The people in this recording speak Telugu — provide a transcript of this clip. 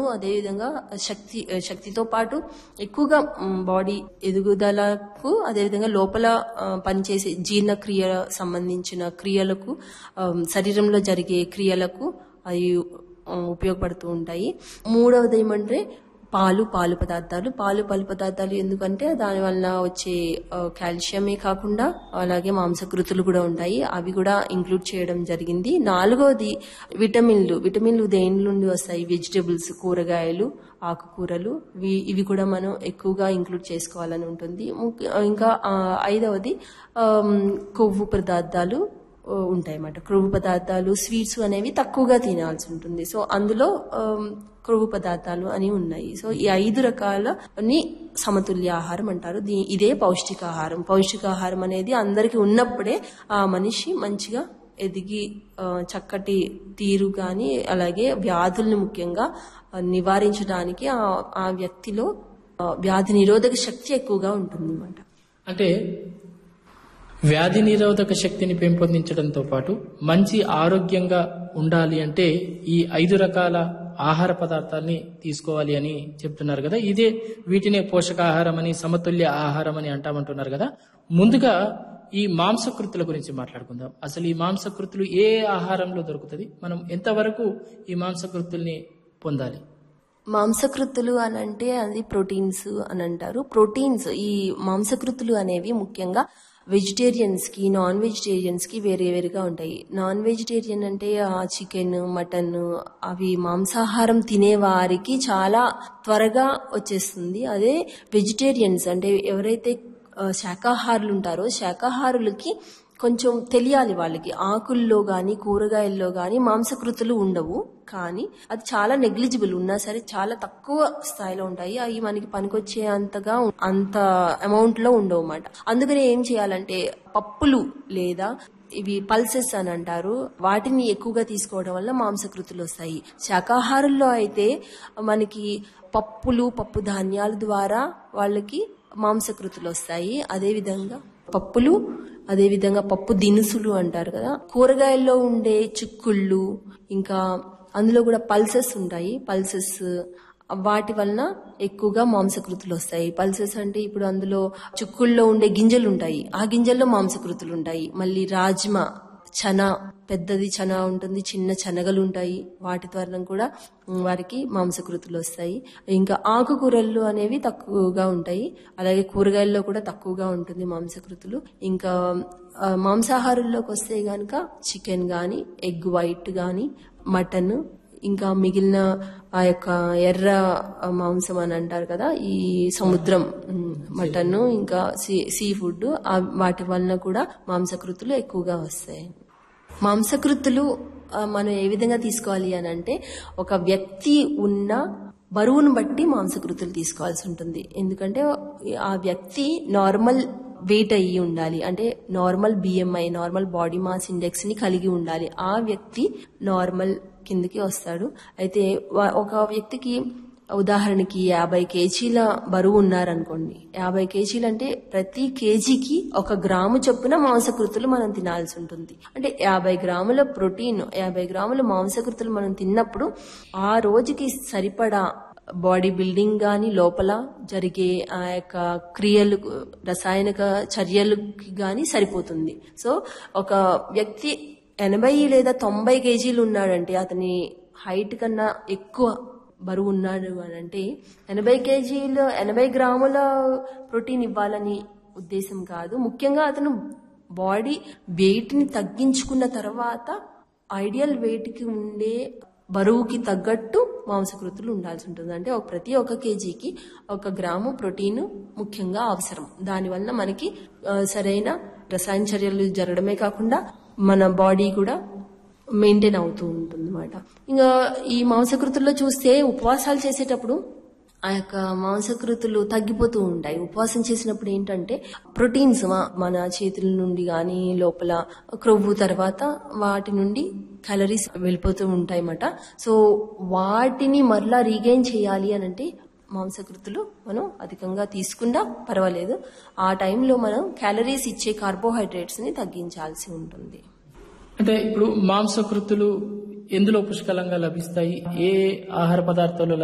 అదేవిధంగా శక్తి శక్తితో పాటు ఎక్కువగా బాడీ ఎదుగుదలకు అదేవిధంగా లోపల ఆ, పనిచేసే జీర్ణక్రియ సంబంధించిన క్రియలకు ఆ, శరీరంలో జరిగే క్రియలకు అవి ఆ, ఉపయోగపడుతూ ఉంటాయి మూడవది ఏమంటే పాలు పాలు పదార్థాలు పాలు పాలు పదార్థాలు ఎందుకంటే దాని వల్ల వచ్చే ఆ, కాల్షియమే కాకుండా అలాగే మాంసకృతులు కూడా ఉంటాయి అవి కూడా ఇంక్లూడ్ చేయడం జరిగింది నాలుగవది విటమిన్లు విటమిన్లు దేని నుండి వస్తాయి వెజిటబుల్స్ కూరగాయలు ఆకుకూరలు ఇవి ఇవి కూడా మనం ఎక్కువగా ఇంక్లూడ్ చేసుకోవాలని ఉంటుంది ముఖ్య- ఇంకా ఆ, ఐదవది ఆమ్, కొవ్వు పదార్థాలు ఉంటాయి అన్నమాట క్రొవ్వు పదార్థాలు స్వీట్స్ అనేవి తక్కువగా తినాల్సి ఉంటుంది సో అందులో ఆమ్, క్రొవ్వు పదార్థాలు అని ఉన్నాయి సో ఈ ఐదు రకాలని సమతుల్య ఆహారం అంటారు దీ ఇదే పౌష్టికాహారం పౌష్టికాహారం అనేది అందరికీ ఉన్నప్పుడే ఆ మనిషి మంచిగా ఎదిగి ఆ, చక్కటి తీరు కానీ అలాగే వ్యాధుల్ని ముఖ్యంగా ఆ, నివారించడానికి ఆ ఆ వ్యక్తిలో ఆ, వ్యాధి నిరోధక శక్తి ఎక్కువగా ఉంటుంది అన్నమాట అంటే వ్యాధి నిరోధక శక్తిని పెంపొందించడంతో పాటు మంచి ఆరోగ్యంగా ఉండాలి అంటే ఈ ఐదు రకాల ఆహార పదార్థాలని తీసుకోవాలి అని చెప్తున్నారు కదా ఇదే వీటినే పోషకాహారం అని సమతుల్య ఆహారం అని అంటామంటున్నారు కదా ముందుగా ఈ మాంసకృతుల గురించి మాట్లాడుకుందాం అసలు ఈ మాంసకృతులు ఏ ఆహారంలో దొరుకుతుంది మనం ఎంతవరకు ఈ మాంసకృతుల్ని పొందాలి మాంసకృతులు అని అంటే అది ప్రోటీన్స్ అని అంటారు ప్రోటీన్స్ ఈ మాంసకృతులు అనేవి ముఖ్యంగా వెజిటేరియన్స్ కి నాన్ వెజిటేరియన్స్ కి వేరే వేరుగా ఉంటాయి నాన్ వెజిటేరియన్ అంటే చికెన్ మటన్ అవి మాంసాహారం తినే వారికి చాలా త్వరగా వచ్చేస్తుంది అదే వెజిటేరియన్స్ అంటే ఎవరైతే ఆ, శాకాహారులు ఉంటారో శాకాహారులకి కొంచెం తెలియాలి వాళ్ళకి ఆకుల్లో గాని కూరగాయల్లో గాని మాంసకృతులు ఉండవు కానీ అది చాలా నెగ్లిజిబుల్ ఉన్నా సరే చాలా తక్కువ స్థాయిలో ఉంటాయి అవి మనకి పనికొచ్చే అంతగా ఉ- అంత అమౌంట్ లో ఉండవు అన్నమాట అందుకని ఏం చేయాలంటే పప్పులు లేదా ఇవి పల్సెస్ అని అంటారు వాటిని ఎక్కువగా తీసుకోవడం వల్ల మాంసకృతులు వస్తాయి శాకాహారుల్లో అయితే మనకి పప్పులు పప్పు ధాన్యాల ద్వారా వాళ్ళకి మాంసకృతులు వస్తాయి అదే విధంగా పప్పులు అదే విధంగా పప్పు దినుసులు అంటారు కదా కూరగాయల్లో ఉండే చిక్కుళ్ళు ఇంకా అందులో కూడా పల్సెస్ ఉంటాయి పల్సెస్ వాటి వలన ఎక్కువగా మాంసకృతులు వస్తాయి పల్సెస్ అంటే ఇప్పుడు అందులో చుక్కుల్లో ఉండే గింజలు ఉంటాయి ఆ గింజల్లో మాంసకృతులు ఉంటాయి మళ్ళీ రాజ్మా చన పెద్దది చన ఉంటుంది చిన్న శనగలు ఉంటాయి వాటి ద్వారా కూడా ఉమ్, వారికి మాంసకృతులు వస్తాయి ఇంకా ఆకుకూరలు అనేవి తక్కువగా ఉంటాయి అలాగే కూరగాయల్లో కూడా తక్కువగా ఉంటుంది మాంసకృతులు ఇంకా ఆ, మాంసాహారుల్లోకి వస్తే గనక చికెన్ గాని ఎగ్ వైట్ గాని మటన్ ఇంకా మిగిలిన ఆ యొక్క ఎర్ర మాంసం అని అంటారు కదా ఈ సముద్రం ఉమ్, మటన్ ఇంకా సీ సీ ఫుడ్ ఆ వాటి వలన కూడా మాంసకృతులు ఎక్కువగా వస్తాయి మాంసకృతులు ఆ, మనం ఏ విధంగా తీసుకోవాలి అని అంటే ఒక వ్యక్తి ఉన్న బరువును బట్టి మాంసకృతులు తీసుకోవాల్సి ఉంటుంది ఎందుకంటే ఆ వ్యక్తి నార్మల్ వెయిట్ అయ్యి ఉండాలి అంటే normal BMI normal body mass index ని కలిగి ఉండాలి ఆ వ్యక్తి నార్మల్ కిందకి వస్తాడు అయితే వా- ఒక వ్యక్తికి ఉదాహరణకి యాభై కేజీల బరువు ఉన్నారనుకోండి యాభై కేజీలు అంటే ప్రతి కేజీకి ఒక గ్రాము చొప్పున మాంసకృతులు మనం తినాల్సి ఉంటుంది అంటే యాభై గ్రాముల ప్రోటీన్ యాభై గ్రాముల మాంసకృతులు మనం తిన్నప్పుడు ఆ రోజుకి సరిపడా బాడీ బిల్డింగ్ గాని లోపల జరిగే ఆ యొక్క క్రియలు రసాయనిక చర్యలకి గాని సరిపోతుంది సో ఒక వ్యక్తి ఎనభై లేదా తొంభై కేజీలు ఉన్నాడంటే అతని హైట్ కన్నా ఎక్కువ బరువు ఉన్నాడు అని అంటే ఎనభై కేజీలు ఎనభై గ్రాముల ప్రోటీన్ ఇవ్వాలని ఉద్దేశం కాదు ముఖ్యంగా అతను బాడీ వెయిట్ ని తగ్గించుకున్న తర్వాత ఐడియల్ వెయిట్ కి ఉండే బరువుకి తగ్గట్టు మాంసకృతులు ఉండాల్సి ఉంటుంది అంటే ఒక ప్రతి ఒక్క కేజీకి ఒక గ్రాము ప్రోటీన్ ముఖ్యంగా అవసరం దానివల్ల మనకి ఆ, సరైన రసాయన చర్యలు జరగడమే కాకుండా మన బాడీ కూడా మెయింటైన్ అవుతూ ఉంటుంది అనమాట ఇంకా ఈ మాంసకృతుల్లో చూస్తే ఉపవాసాలు చేసేటప్పుడు ఆ యొక్క మాంసకృతులు తగ్గిపోతూ ఉంటాయి ఉపవాసం చేసినప్పుడు ఏంటంటే ప్రోటీన్స్ మా- మన చేతుల నుండి గాని లోపల క్రొవ్వు తర్వాత వాటి నుండి క్యాలరీస్ వెళ్ళిపోతూ ఉంటాయి అన్నమాట సో వాటిని మరలా రీగైన్ చేయాలి అని అంటే మాంసకృతులు మనం అధికంగా తీసుకున్నా పర్వాలేదు ఆ టైంలో మనం క్యాలరీస్ ఇచ్చే కార్బోహైడ్రేట్స్ ని తగ్గించాల్సి ఉంటుంది అంటే ఇప్పుడు మాంసకృతులు ఎందులో పుష్కలంగా లభిస్తాయి ఏ ఆహార పదార్థాలు